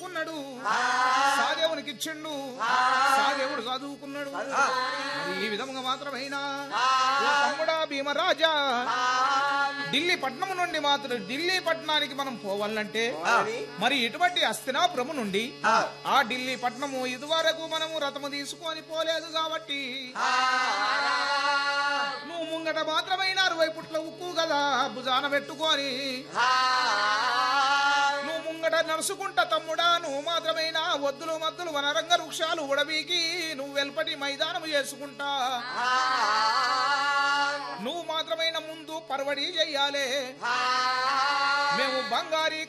చేసుకున్నాడు సాదేవునికి ఇచ్చిండు సాదేవుడు చదువుకున్నాడు మరి ఈ విధంగా మాత్రమైనా ఓ తమ్ముడా భీమరాజా ఢిల్లీ పట్నం నుండి మాత్రం ఢిల్లీ పట్టణానికి మనం పోవాలంటే మరి ఇటువంటి అస్తినాపురము నుండి ఆ ఢిల్లీ పట్నము ఇదివరకు మనము రథము తీసుకొని పోలేదు కాబట్టి నువ్వు ముంగట మాత్రమైన అరవై పుట్ల ఉక్కు కదా భుజాన పెట్టుకొని నువ్వు ముంగట నడుచుకుంటా తమ్ముడా నువ్వు మాత్రమైనా వద్దులు మద్దులు వనరంగ వృక్షాలు ఉడబీకి నువ్వు వెల్పటి మైదానము చేసుకుంటా నువ్వు మాత్రమైన ముందు పరవడి చెయ్యాలే మేము బంగారీ